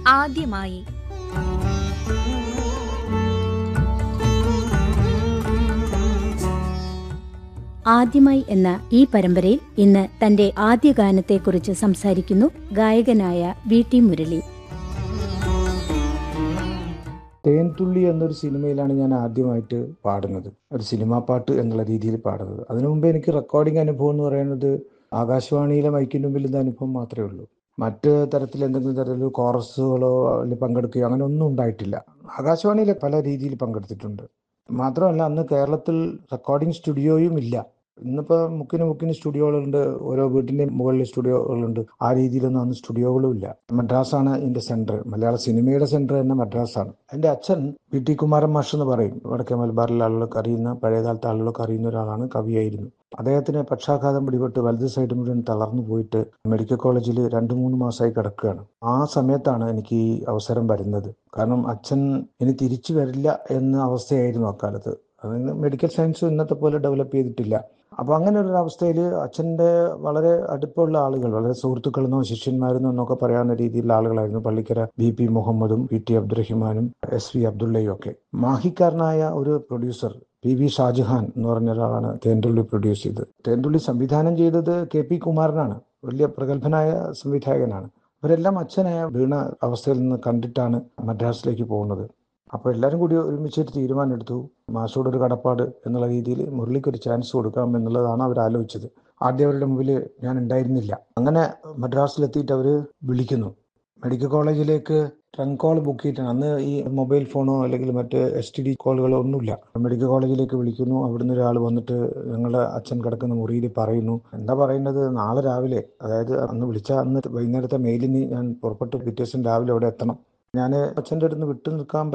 ആദ്യമായി ആദ്യമായി എന്ന ഈ പരമ്പരയിൽ ഇന്ന് തന്റെ ആദ്യ ഗാനത്തെക്കുറിച്ച് സംസാരിക്കുന്നു ഗായകനായ വി ടി മുരളി തേൻതുള്ളി എന്നൊരു സിനിമയിലാണ് ഞാൻ ആദ്യമായിട്ട് പാടുന്നത് ഒരു സിനിമാ പാട്ട് എന്നുള്ള രീതിയിൽ പാടുന്നത് അതിനു മുമ്പ് എനിക്ക് റെക്കോർഡിംഗ് അനുഭവം എന്ന് പറയുന്നത് ആകാശവാണിയിലെ മൈക്കിൻ്റെ മുമ്പിൽ നിന്ന് അനുഭവം മാത്രമേ ഉള്ളൂ മറ്റ് തരത്തിൽ എന്തെങ്കിലും തരത്തിൽ കോറസുകളോ അതിൽ പങ്കെടുക്കുകയോ അങ്ങനെ ഒന്നും ഉണ്ടായിട്ടില്ല ആകാശവാണിയിലെ പല രീതിയിൽ പങ്കെടുത്തിട്ടുണ്ട് മാത്രമല്ല അന്ന് കേരളത്തിൽ റെക്കോർഡിംഗ് സ്റ്റുഡിയോയും ഇല്ല ഇന്നിപ്പോൾ മുക്കിന് മുക്കിന് സ്റ്റുഡിയോകളുണ്ട് ഓരോ വീട്ടിൻ്റെ മുകളിൽ സ്റ്റുഡിയോകളുണ്ട് ആ രീതിയിലൊന്നും അന്ന് സ്റ്റുഡിയോകളും ഇല്ല മദ്രാസാണ് ഇതിൻ്റെ സെൻറ്റർ മലയാള സിനിമയുടെ സെൻറ്റർ തന്നെ മദ്രാസാണ് എൻ്റെ അച്ഛൻ പി ടി കുമാരൻ മാഷ് എന്ന് പറയും വടക്കേ മലബാറിലെ ആളുകളൊക്കെ അറിയുന്ന പഴയകാലത്തെ ആളുകളൊക്കെ അറിയുന്ന ഒരാളാണ് കവിയായിരുന്നു അദ്ദേഹത്തിന് പക്ഷാഘാതം പിടിപെട്ട് വലത് സൈഡ് മുഴുവൻ തളർന്നു പോയിട്ട് മെഡിക്കൽ കോളേജിൽ രണ്ട് മൂന്ന് മാസമായി കിടക്കുകയാണ് ആ സമയത്താണ് എനിക്ക് ഈ അവസരം വരുന്നത് കാരണം അച്ഛൻ ഇനി തിരിച്ചു വരില്ല എന്ന അവസ്ഥയായിരുന്നു അക്കാലത്ത് അതിന് മെഡിക്കൽ സയൻസ് ഇന്നത്തെ പോലെ ഡെവലപ്പ് ചെയ്തിട്ടില്ല അപ്പോൾ അങ്ങനെ ഒരു അവസ്ഥയിൽ അച്ഛൻ്റെ വളരെ അടുപ്പമുള്ള ആളുകൾ വളരെ സുഹൃത്തുക്കളെന്നോ ശിഷ്യന്മാരെന്നോ എന്നൊക്കെ പറയാവുന്ന രീതിയിലുള്ള ആളുകളായിരുന്നു പള്ളിക്കര ബി പി മുഹമ്മദും പി ടി അബ്ദുറഹിമാനും എസ് വി അബ്ദുള്ളയും ഒക്കെ മാഹിക്കാരനായ ഒരു പ്രൊഡ്യൂസർ പി വി ഷാജഹാൻ എന്ന് പറഞ്ഞ ഒരാളാണ് തേൻതുള്ളി പ്രൊഡ്യൂസ് ചെയ്തത് തേൻതുള്ളി സംവിധാനം ചെയ്തത് കെ പി കുമാരനാണ് വലിയ പ്രഗത്ഭനായ സംവിധായകനാണ് അവരെല്ലാം അച്ഛനെ വീണ അവസ്ഥയിൽ നിന്ന് കണ്ടിട്ടാണ് മദ്രാസിലേക്ക് പോകുന്നത് അപ്പോൾ എല്ലാവരും കൂടി ഒരുമിച്ചൊരു തീരുമാനമെടുത്തു മാഷോട് ഒരു കടപ്പാട് എന്നുള്ള രീതിയിൽ മുരളിക്ക് ഒരു ചാൻസ് കൊടുക്കാം എന്നുള്ളതാണ് അവർ ആലോചിച്ചത് ആദ്യം അവരുടെ മുമ്പിൽ ഞാൻ ഉണ്ടായിരുന്നില്ല അങ്ങനെ മദ്രാസിലെത്തിയിട്ട് അവർ വിളിക്കുന്നു മെഡിക്കൽ കോളേജിലേക്ക് ട്രങ്ക് കോൾ ബുക്ക് ചെയ്തിട്ടാണ് അന്ന് ഈ മൊബൈൽ ഫോണോ അല്ലെങ്കിൽ മറ്റ് എസ് ടി ഡി കോളുകളോ ഒന്നുമില്ല മെഡിക്കൽ കോളേജിലേക്ക് വിളിക്കുന്നു അവിടുന്ന് ഒരാൾ വന്നിട്ട് ഞങ്ങളുടെ അച്ഛൻ കിടക്കുന്ന മുറിയിൽ പറയുന്നു എന്താ പറയുന്നത് നാളെ രാവിലെ അതായത് അന്ന് വിളിച്ച അന്ന് വൈകുന്നേരത്തെ മെയിലിന് ഞാൻ പുറപ്പെട്ട് പിറ്റേ ദിവസം രാവിലെ അവിടെ എത്തണം ഞാൻ അച്ഛൻ്റെ അടുത്ത് വിട്ടു നിൽക്കാൻ